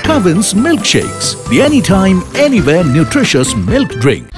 Covin's Milkshakes, the anytime, anywhere nutritious milk drink.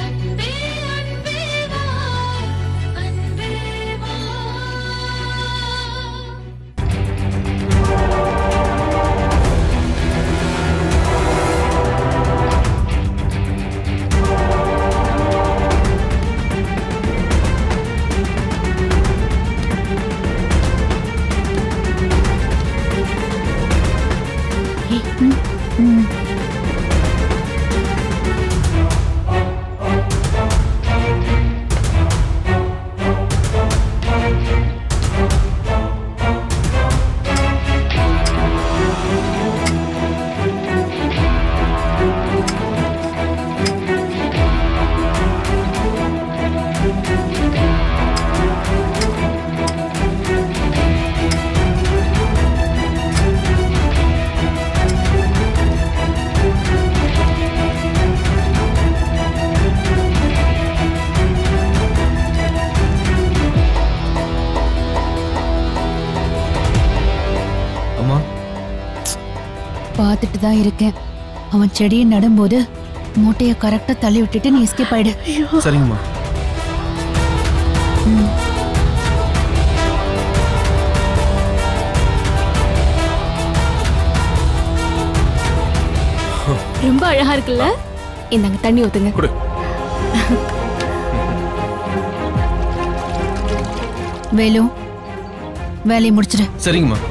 அம்மா பார்த்துட்டு தான் இருக்கேன் அவன் செடியை நடும்போது மூட்டைய கரெக்டா தள்ளி விட்டுட்டு நீ எஸ்கேப் ஆயிடு சரிங்கம்மா ரொம்ப அழகா இருக்குல்ல இந்தாங்க தண்ணி ஊத்துங்க கொடு வேலு வேலையை முடிச்சிடு சரிங்கம்மா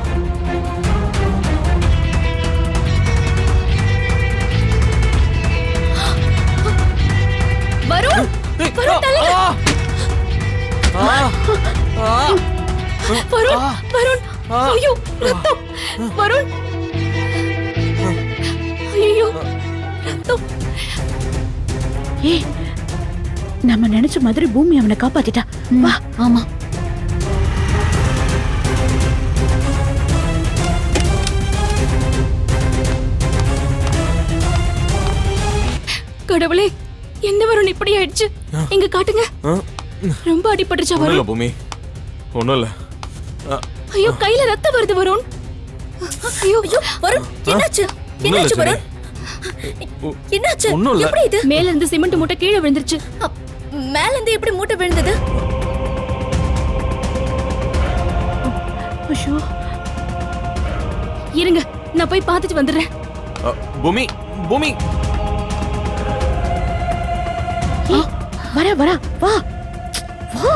வருண் வருண் தள்ளுங்க வருண் வருண் ஐயோ ரத்தம் வருண் ஐயோ ரத்தம் ஏய் நம்ம நினைச்ச மாதிரி பூமி அவனை காப்பாத்திட்டா வா ஆமா கடவுளே என்ன வருண் இப்படி ஆயிடுச்சு இங்க காட்டுங்க ரொம்ப அடிபட்டுச்சா ஒண்ணும் இல்ல வருண் பூமி ஒண்ணும் இல்ல ஐயோ கையில ரத்தம் வருது வருண் ஐயோ ஐயோ வருண் என்னாச்சு ஒண்ணும் இல்ல சென்னை. என்னாச்சு ஒண்ணும் இல்ல. எப்படி இது மேல இருந்து சிமெண்ட் மூட்டை கீழே விழுந்துருச்சு மேல இருந்து எப்படி மூட்டை விழுந்தது ஐயோ இருங்க நான் போய் பார்த்துட்டு வந்துடுறேன் அ, பூமி பூமி ஏய், வர வர வா வா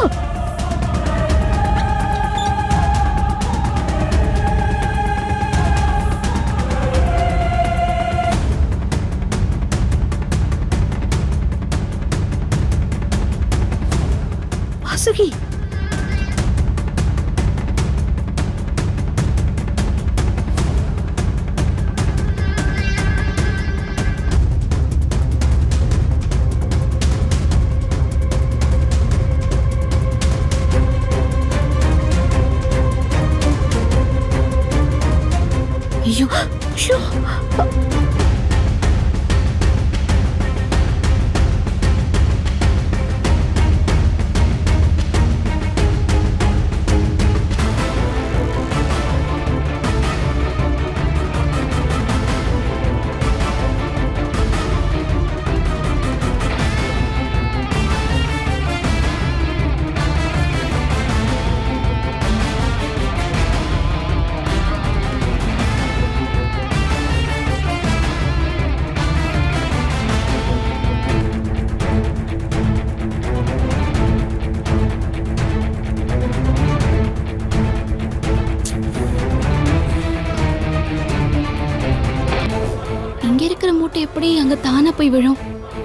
வாசுகி ஐயோ ஐயோ இங்க இருக்கிற மூட்டை எப்படி அங்க தானா போய் விழும்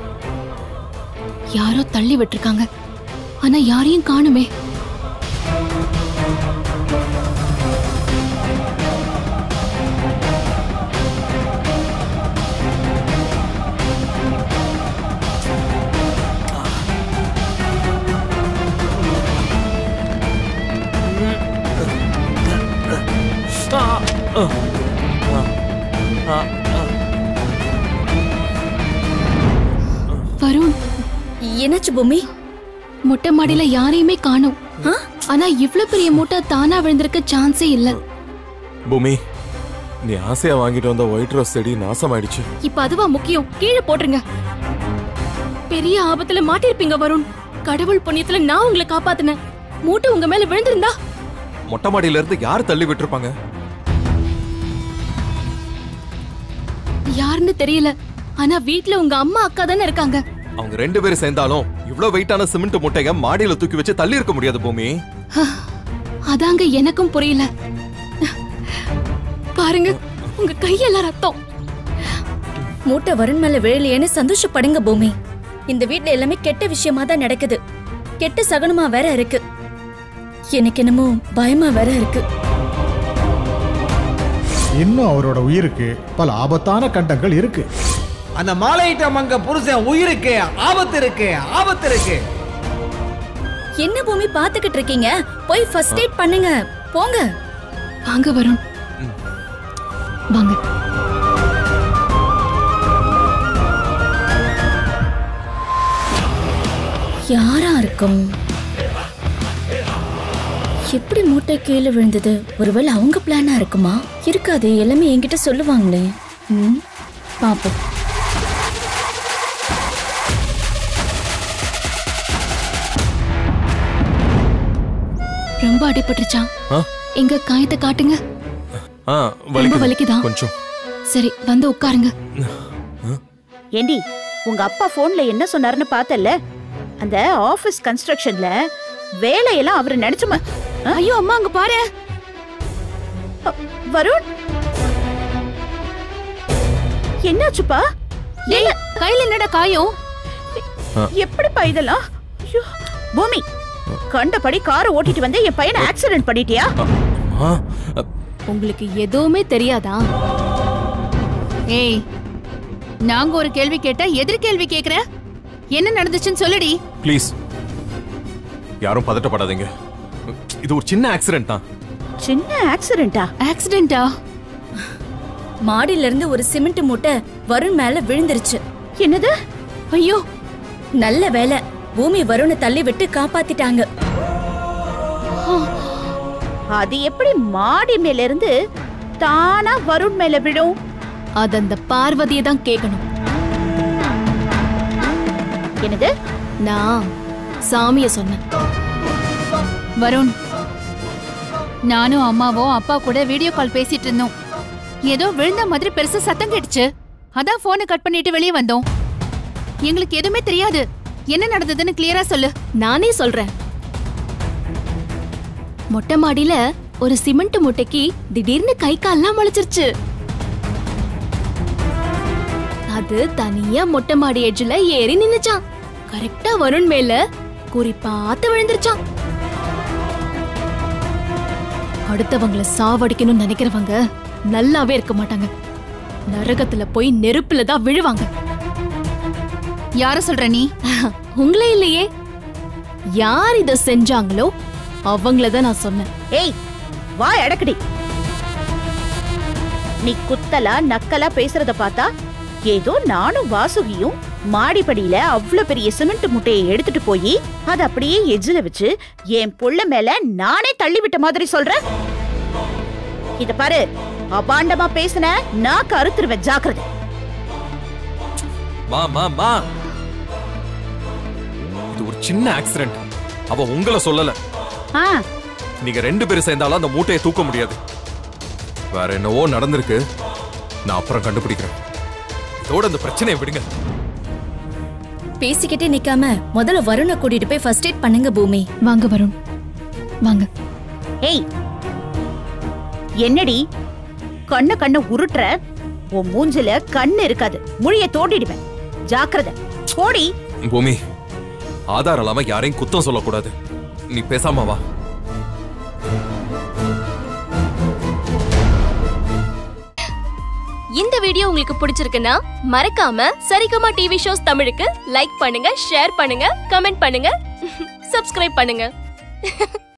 யாரோ தள்ளி விட்டுருக்காங்க ஆனா யாரையும் காணுமே வருண் என்னாச்சு பூமி மொட்டை மாடியில யாரையுமே காணோம் ஆனா இவ்ளோ பெரிய மூட்டை தானா விழுந்திருக்க சான்ஸே இல்ல பூமி நீ ஆசையா வாங்கிட்டு வந்த ஒயிட் ரோஸ் செடி நாசமாயிடுச்சு இப்ப அதுவா முக்கியம் கீழே போட்டுருங்க பெரிய ஆபத்துல மாட்டிருப்பீங்க வருண் கடவுள் புண்ணியத்துல நான் உங்களை காப்பாத்தினேன் மூட்டை உங்க மேல விழுந்திருந்தா மொட்டை மாடியில இருந்து யார் தள்ளி விட்டுருப்பாங்க யாருன்னு தெரியல ஆனா வீட்ல உங்க அம்மா அக்கா தானே இருக்காங்க அவங்க ரெண்டு பேரும் சேர்ந்தாலும் இவ்ளோ வெயிட்டான சிமெண்ட் மூட்டைய மாடியில தூக்கி வச்சு தள்ளி இருக்க முடியாது பூமி அதாங்க எனக்கும் புரியல பாருங்க உங்க கையெல்லாம் ரத்தம் மூட்டை வருண் மேல விழலையேன்னு சந்தோஷப்படுங்க பூமி இந்த வீட்ல எல்லாமே கெட்ட விஷயமா தான் நடக்குது கெட்ட சகனமா வேற இருக்கு எனக்கு என்னமோ பயமா வேற இருக்கு இன்னும் அவரோட உயிருக்கு பல ஆபத்தான கண்டங்கள் இருக்கு அந்த மாலையிட்ட மங்க புருஷன் உயிருக்கு ஆபத்து இருக்கு ஆபத்து இருக்கு என்ன பூமி பாத்துக்கிட்டு இருக்கீங்க போய் ஃபர்ஸ்ட் எய்ட் பண்ணுங்க போங்க வாங்க வருண் வாங்க யாரா இருக்கும் எப்படி மூட்டை கீழே விழுந்தது ஒருவேளை அவங்க பிளானா இருக்குமா இருக்காது எல்லாமே என்கிட்ட சொல்லுவாங்களே ம் பாப்போம் ரொம்ப அடிபட்டுருச்சான் ஆ? எங்க காயத்தை காட்டுங்க ஆ வலிக்குதா? வலிக்குது கொஞ்சம் சரி வந்து உட்காருங்க ஏண்டி உங்க அப்பா போன்ல என்ன சொன்னாருன்னு பார்த்தல்ல அந்த ஆபீஸ் கன்ஸ்ட்ரக்ஷன்ல வேலையெல்லாம் அவர் நினைச்சுமா ஐயோ அம்மா அங்க பாரு வருண் என்னாச்சுப்பா ஏய் கையில என்னடா காயம் எப்படிப்பா இதெல்லாம் ஐயோ, பூமி கண்டபடி காரை ஓட்டிட்டு வந்து என் பையனை ஆக்சிடென்ட் பண்ணிட்டியா ஆ உங்களுக்கு எதுவுமே தெரியாதா ஏய் நாங்க ஒரு கேள்வி கேட்டா எதிர் கேள்வி கேக்குற என்ன நடந்துச்சுன்னு சொல்லுடி ப்ளீஸ் யாரும் பதட்டப்படாதீங்க இது ஒரு சின்ன ஆக்சிடென்ட் தான் சின்ன ஆக்சிடென்ட்டா ஆக்சிடென்டா மாடியில இருந்து ஒரு சிமெண்ட் மூட்டை வருண் மேல விழுந்துருச்சு என்னது ஐயோ நல்ல வேலை பூமி வருணை தள்ளி விட்டு காப்பாத்திட்டாங்க அது எப்படி மாடி மேல இருந்து தானா வருண் மேல விழும் அது அந்த பார்வதியை தான் கேட்கணும் என்னது நான் சாமிய சொன்னேன் வருண் நானும் அம்மாவும் அப்பா கூட வீடியோ கால் பேசிட்டு இருந்தோம் ஏதோ விழுந்த மாதிரி பெருசா சத்தம் கேட்டுச்சு அதான் போனை கட் பண்ணிட்டு வெளியே வந்தோம் எங்களுக்கு எதுவுமே தெரியாது என்ன நடந்ததுன்னு கிளியரா சொல்லு நானே சொல்றேன் மொட்டை மாடியில ஒரு சிமெண்ட் மூட்டைக்கு திடீர்னு கை கால்லாம் முளைச்சிருச்சு அது தனியா மொட்டை மாடி எட்ஜ்ல ஏறி நின்னுச்சான் கரெக்டா வருண் மேல குறி பார்த்து விழுந்துருச்சான் அடுத்தவங்கள சாவடிக்கணும்னு நினைக்கிறவங்க நல்லாவே இருக்க மாட்டாங்க நரகத்துல போய் நெருப்புல தான் விழுவாங்க யார சொல்ற நீ உங்களே இல்லையே யார் இத செஞ்சாங்களோ அவங்கள தான் நான் சொன்னேன் ஏய் வா அடக்கடி நீ குத்தலா நக்கலா பேசுறத பார்த்தா ஏதோ நானும் வாசுகியும் மாடிப்படியில அவ்ளோ பெரிய சிமெண்ட் முட்டையை எடுத்துட்டு போய் அத அப்படியே எஜ்ஜில வச்சு என் புள்ள மேல நானே தள்ளி விட்ட மாதிரி சொல்றேன் இத பாரு அபாண்டமா பேசுன நான் கருத்துருவேன் ஜாக்கிரதை மா மா மா இது ஒரு சின்ன ஆக்சிடென்ட் அவ உங்களை சொல்லல ஆ நீங்க ரெண்டு பேரும் சேர்ந்தாலும் அந்த மூட்டையை தூக்க முடியாது வேற என்னவோ நடந்திருக்கு நான் அப்புறம் கண்டுபிடிக்கிறேன் இதோட அந்த பிரச்சனையை விடுங்க பேசிக்கிட்டே நிக்காம முதல்ல வருணை கூட்டிட்டு போய் ஃபர்ஸ்ட் எய்ட் பண்ணுங்க பூமி வாங்க வருண் வாங்க ஏய் என்னடி கண்ண கண்ண உருட்டுற உன் மூஞ்சில கண்ணு இருக்காது முழிய தோண்டிடுவேன் ஜாக்கிரதை போடி பூமி ஆதாரம் இல்லாம யாரையும் குத்தம் சொல்லக்கூடாது நீ பேசாம வா இந்த வீடியோ உங்களுக்கு பிடிச்சிருக்குன்னா மறக்காம சரிகமா டிவி ஷோஸ் தமிழுக்கு லைக் பண்ணுங்க ஷேர் பண்ணுங்க கமெண்ட் பண்ணுங்க சப்ஸ்கிரைப் பண்ணுங்க